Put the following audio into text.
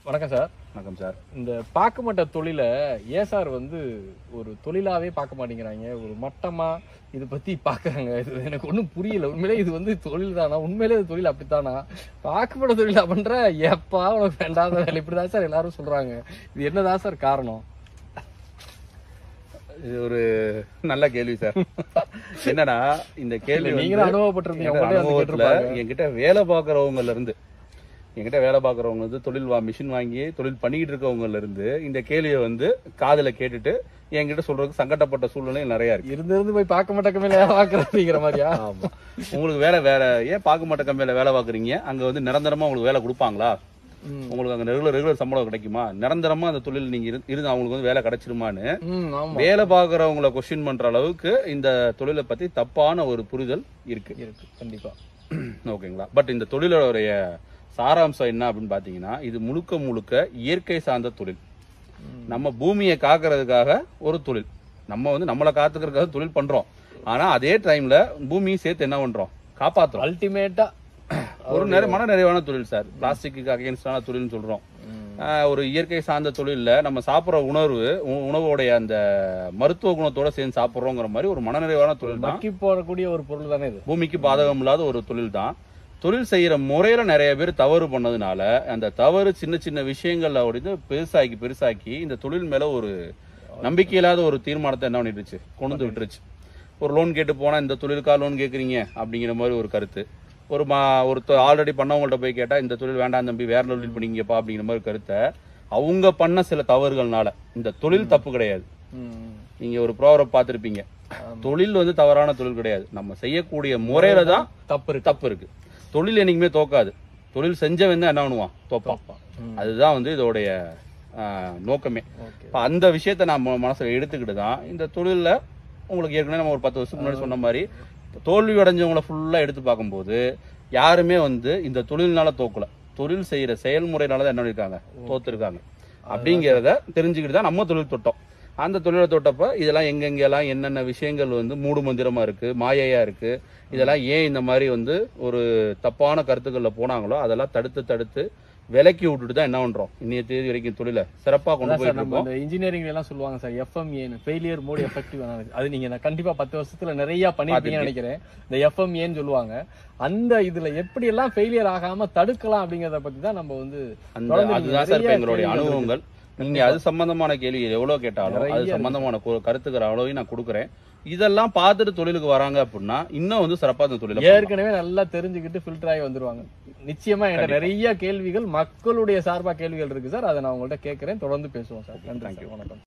வணக்கம் சார் வணக்கம் சார் இந்த பாக்குமட்ட தொழிலை ஏன் சார் வந்து ஒரு தொழிலாவே பார்க்க மாட்டேங்கிறாங்க ஒரு மட்டமா இது பத்தி பாக்குறாங்க இது எனக்கு ஒண்ணும் புரியல உண்மையிலே இது வந்து தொழில் தானா உண்மையிலே இது தொழில் அப்படித்தானா பாக்குமட்ட தொழில் பண்ற எப்பா உனக்கு வேண்டாத வேலை இப்படிதான் சார் எல்லாரும் சொல்றாங்க இது என்னதான் சார் காரணம் இது ஒரு நல்ல கேள்வி சார் என்னன்னா இந்த கேள்வி இல்ல, வந்து நீங்களும் அனுபவப்பட்டிருப்பீங்க என்னோட உங்கள்ட்ட வந்து அனுபவத்துல கேட்டிருப்பாங்க என்கிட்ட வேலை பார்க்கறவங்கல இருந்து என்கிட்ட வேலை பார்க்கறவங்க வந்து தொழில் வா மிஷின் வாங்கி தொழில் பண்ணிக்கிட்டு இருக்கவங்கல இருந்து இந்த கேள்வியை வந்து காதுல கேட்டுட்டு என்கிட்ட சொல்றதுக்கு சங்கடப்பட்ட சூழ்நிலை நிறைய இருக்கு இருந்து இருந்து போய் பார்க்க மாட்டேங்க மேல பாக்குறதுங்கிற மாதிரியா ஆமா உங்களுக்கு வேலை வேற ஏன் பார்க்க மாட்ட கம்பெனில வேலை பார்க்கறீங்க அங்க வந்து நிரந்தரமா உங்களுக்கு வேலை கொடுப்பாங்களா ம். உங்களுக்கு அங்க ரெகுலர் ரெகுலர் சம்பளம் கிடைக்குமா நிரந்தரமா அந்த தொழில் நீங்க இரு- இருந்து அவங்களுக்கு வந்து வேலை கிடைச்சிருமான்னு ம் ஆமா வேலை பார்க்கறவங்கள கொஸ்டின் பண்ற அளவுக்கு இந்த தொழிலை பத்தி தப்பான ஒரு புரிதல் இருக்கு இருக்கு கண்டிப்பா ஓகேங்களா பட் இந்த தொழிலோடைய சாராம்சம் என்ன அப்படின்னு பாத்தீங்கன்னா இது முழுக்க முழுக்க இயற்கை சார்ந்த தொழில் ம். நம்ம பூமியை காக்கிறதுக்காக ஒரு தொழில் நம்ம வந்து நம்மளை காத்துக்கிறதுக்காக தொழில் பண்றோம் ஆனா அதே டைம்ல பூமியை சேர்த்து என்ன பண்றோம் காப்பாத்துறோம் அல்டிமேட்டா ஒரு நேரம் மன நிறைவான தொழில் சார் பிளாஸ்டிக்கு அகேன்ஸ்டான தொழில்னு சொல்றோம் ஆஹ் ஒரு இயற்கை சார்ந்த தொழில்ல நம்ம சாப்பிடுற உணர்வு உ- உணவோடைய அந்த மருத்துவ குணத்தோட சேர்ந்து சாப்பிடுறோங்கிற மாதிரி ஒரு மனநிறைவான தொழில் தான் மக்கி போறக்கூடிய ஒரு பொருள் தானே இது பூமிக்கு பாதகம் இல்லாத ஒரு தொழில் தான் தொழில் செய்யற முறையில நிறைய பேர் தவறு பண்ணதுனால அந்த தவறு சின்ன சின்ன விஷயங்கள்ல வந்து பெருசாக்கி பெருசாக்கி இந்த தொழில் மேல ஒரு நம்பிக்கை இல்லாத ஒரு தீர்மானத்தை என்ன பண்ணிடுச்சு கொண்டு வந்து விட்டுருச்சு ஒரு லோன் கேட்டு போனா இந்த தொழிலுக்கா லோன் கேக்குறீங்க அப்படிங்கிற மாதிரி ஒரு கருத்து ஒரு மா ஒரு ஆல்ரெடி பண்ணவங்கள்ட்ட போய் கேட்டா இந்த தொழில் வேண்டாம் தம்பி வேற தொழில் பண்ணிங்கப்பா அப்படிங்கிற மாதிரி கருத்தை அவங்க பண்ண சில தவறுகள்னால இந்த தொழில் தப்பு கிடையாது ம். நீங்க ஒரு ப்ரோவரை பார்த்திருப்பீங்க ஆமா. தொழில் வந்து தவறான தொழில் கிடையாது நம்ம செய்யக்கூடிய முறையில தான் தப்பு இருக்கு தப்பு இருக்கு தொழில் என்னைக்குமே தோக்காது தொழில் செஞ்சவன் தான் என்ன பண்ணுவான் தோப்பான் ம். அதுதான் வந்து இதோடைய ஆஹ், நோக்கமே ஓகே இப்ப அந்த விஷயத்த நம்ம மனசுல எடுத்துக்கிட்டு தான் இந்த தொழில்ல உங்களுக்கு ஏற்கனவே நம்ம ஒரு பத்து வருஷத்துக்கு முன்னாடி சொன்ன மாதிரி தோல்வி அடைஞ்சவங்கள ஃபுல்லா எடுத்து பார்க்கும்போது யாருமே வந்து இந்த தொழில்னால தோக்கல தொழில் செய்யற செயல்முறையினால தான் என்ன பண்ணிருக்காங்க தோத்துருக்காங்க அப்படிங்கிறத தெரிஞ்சுக்கிட்டு தான் நம்ம தொழில் தொட்டோம் அந்த தொழிலை தொட்டப்ப இதெல்லாம் எங்கெங்கெல்லாம் என்னென்ன விஷயங்கள் வந்து மூடு மந்திரமா இருக்கு மாயையா இருக்கு இதெல்லாம் ஏன் இந்த மாதிரி வந்து ஒரு தப்பான கருத்துக்கள்ல போனாங்களோ அதெல்லாம் தடுத்து தடுத்து விலக்கி விட்டுட்டு தான் என்ன பண்றோம் இன்னைய தேதி வரைக்கும் தொழிலை சிறப்பா கொண்டு அதான் சார் போயிட்டு நம்ம இருக்கோம் இந்த இன்ஜினியரிங் எல்லாம் சொல்லுவாங்க சார் எஃப்எம்ஏன்னு ஃபெயிலியர் மோட் எஃபெக்டிவ் அது நீங்க நான் கண்டிப்பா பத்து வருஷத்துல நிறைய பண்ணிருப்பீங்கன்னு நினைக்கிறேன் இந்த எஃப்எம்ஏன்னு சொல்லுவாங்க அந்த இதுல எப்படி எல்லாம் ஃபெயிலியர் ஆகாம தடுக்கலாம் அப்படிங்கறத பத்தி தான் நம்ம வந்து அந்த தொடர்ந்து அதுதான் சார் இப்ப நிறைய எங்களுடைய கேள்விகள் அனுபவங்கள் நீங்க அது சம்பந்தமான கேள்வி எவ்வளவு கேட்டாலும் நிறைய அது இருக்கு. சம்பந்தமான கு- கருத்துக்கிற அளவையும் நான் கொடுக்குறேன் இதெல்லாம் பார்த்துட்டு தொழிலுக்கு வராங்க அப்படின்னா இன்னும் வந்து சிறப்பா இந்த தொழில பண்ணலாம். ஏற்கனவே நல்லா தெரிஞ்சுக்கிட்டு ஃபில்டர் ஆகி வந்துருவாங்க நிச்சயமா என்கிட்ட நிறைய கேள்விகள் மக்களுடைய சார்பா கேள்விகள் இருக்கு சார் அதை நான் உங்கள்ட்ட கேட்கறேன் தொடர்ந்து பேசுவோம் சார் நன்றி சார் வணக்கம்